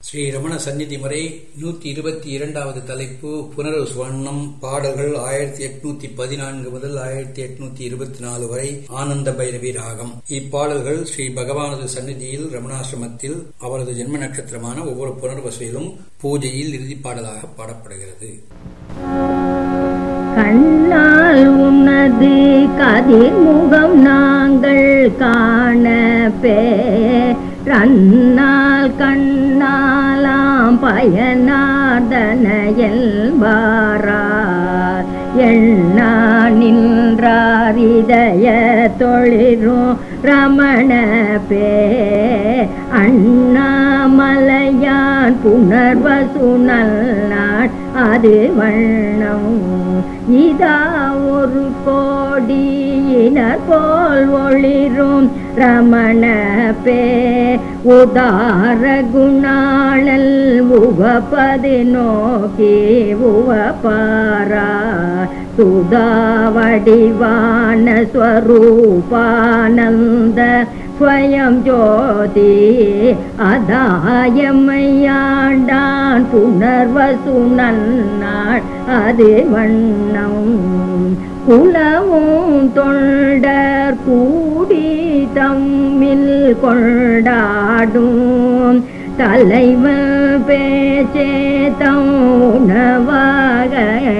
ஸ்ரீ ரமண சந்நிதி முறை நூத்தி இருபத்தி இரண்டாவது தலைப்பு புனரு சுவர்ணம் பாடல்கள் ஆயிரத்தி எட்நூத்தி பதினான்கு முதல் ஆயிரத்தி எட்நூத்தி இருபத்தி நாலு வரை ஆனந்த பைரவி ராகம் இப்பாடல்கள் ஸ்ரீ பகவானது சந்நிதியில் ரமணாசிரமத்தில் அவரது ஜென்ம நட்சத்திரமான ஒவ்வொரு புனர்வசையிலும் பூஜையில் இறுதிப் பாடலாக பாடப்படுகிறது கண்ணால் உனது கதிர் முகம் நாங்கள் காண பேரன்னால் கண்ணாலாம் பயனாதன என்பாரார் எண்ணா நின்றார் இதய தொழிரும் ரமண பே அண்ணாமலையான் புனர்வசுனல் நாள் அது வண்ணம் இதா ஒரு கோடியினர் போல் ஒளிரும் ரமண பே உதார குணாளல் உவப்பது நோக்கி உவப்பாரா சுதாவடிவான ஸ்வரூபானந்த ஸ்வயம் ஜோதி அதாயமையாண்டான் புனர்வசுனல் நாள் அது வண்ணம் குலவும் தொண்டர் கூடி தம்மில் கொண்டாடும் தலைவன் பேச்சேத்தம் உணவாக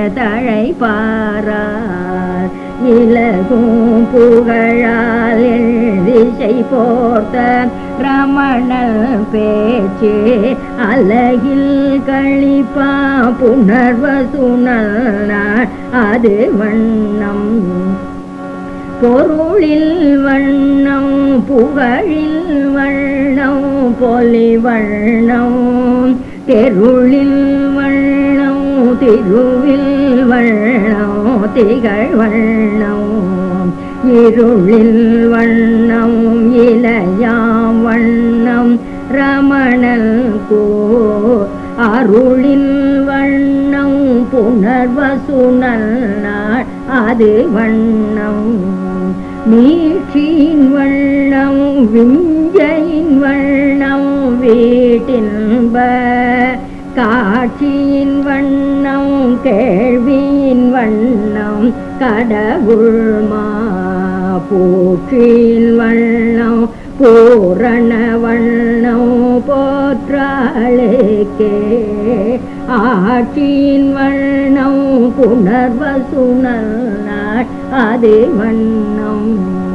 தழைப்பாரார் இலகும் புகழால் எழுதிசை போர்த்த ரமணல் பேச்சு அலகில் கழிப்பா புனர்வசுனல் நாள் அது வண்ணம் பொருளில் வண்ணம் புகழில் வண்ணம் பொலி வண்ணம் தெருளில் வண்ணம் திருவில் வண்ணம் திகழ் வண்ணம் இருளில் வண்ணம் இளையாம் வண்ணம் ரமணல் கோ அருளில் வண்ணம் புனர்வசுனல் நாள் அது வண்ணம் நீட்சியின் வண்ணம் விஞ்சையின் வண்ணம் வீட்டின்ப காட்சியின் வண்ணம் கேள்வியின் வண்ணம் கடவுள்மா போற்றியின் வண்ணம் பூரண வண்ணம் போற்றாளுக்கே ஆட்சியின் வண்ணம் புனர்வசுனல் நாள் அது வண்ணம்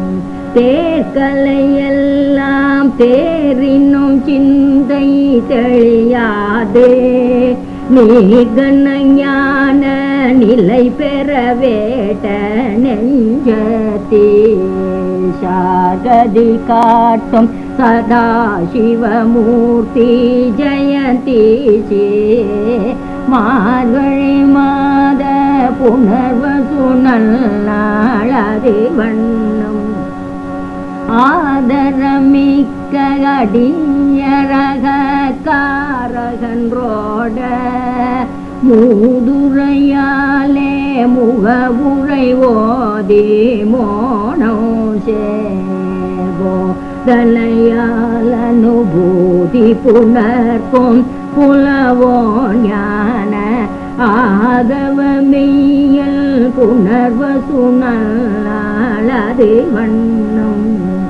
தேர்கலையெல்லாம் தேரினும் சிந்தை தெளியாதே நீகன ஞான நிலை பெற வேட்ட நெஞ்சத்தே சாகதி காட்டும் சதா சிவமூர்த்தி ஜெயந்தி சே மார்கழி மாத புனர்வசுனல் நாளது வண்ணம் ஆதரமிக்க அடியரக காரகன்றோட மூதுரையாலே முகவுரை ஓதி மோனம் சேவோ தலையால் அனுபூதி புணர்க்கும் புலவோ ஞான ஆதவமெய்யல் புனர்வசுனல் அது வண்ணம்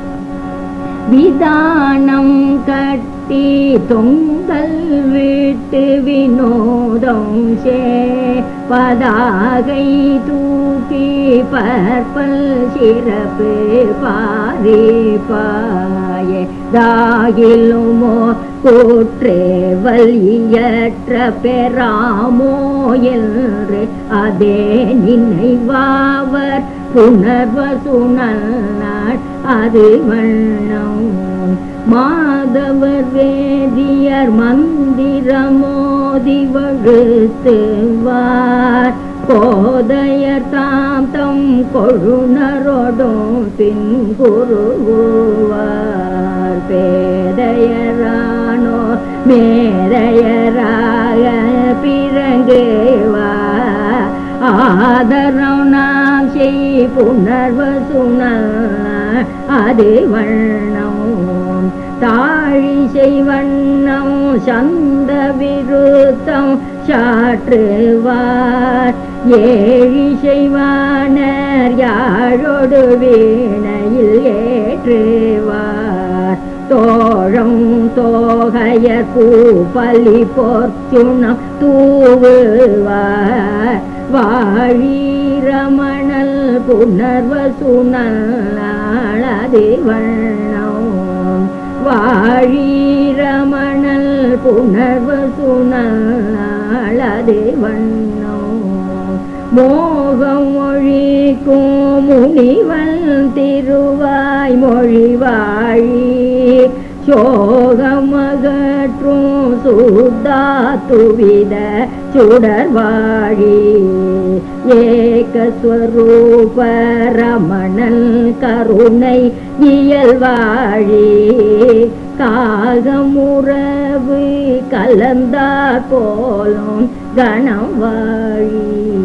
விதானம் கட்டி தொங்கல் விட்டு வினோதம் சே பதாகை தூக்கி பற்பல் சிறப்பு பாரி பாய தாகிலுமோ கூற்றே வலியற்ற பெறாமோ என்று அதே நினைவாவர் புனர்வசுனல் நாள் அது வண்ணம் மாதவர் வேதியர் மந்திரமோதி வழுத்துவார் கோதையர் தாம் தம் கொழுனரோடும் பின் குருகுவார் பேதையரானோ மேரையராக பிறங்குவார் ஆதரம் நாம் செய் புனர்வசுனல் அது வண்ணம் தாழிசை வண்ணம் சந்த சித்தாந்த விருத்தம் சாற்றுவார் ஏழிசைவானர் யாழொடு வீணையில் ஏற்றுவார் தோழம் தோகைய பூபலி பொற்சுணம் தூவுவார் வாழீரமணல் புனர்வசுணாளது வண்ணம் வாழீரமணல் புனர்வசுணாளது வண்ணம் மோகம் மொழிக்கும் முனிவன் திருவாய் மொழி வாழி சோகமகற்றும் சுத்தாத்துவித சுடர்வாழி ஏகஸ்வரூப ரமணன் கருணை இயல்வாழி காகமுறவு கலந்தார் போலும் கணம் வாழி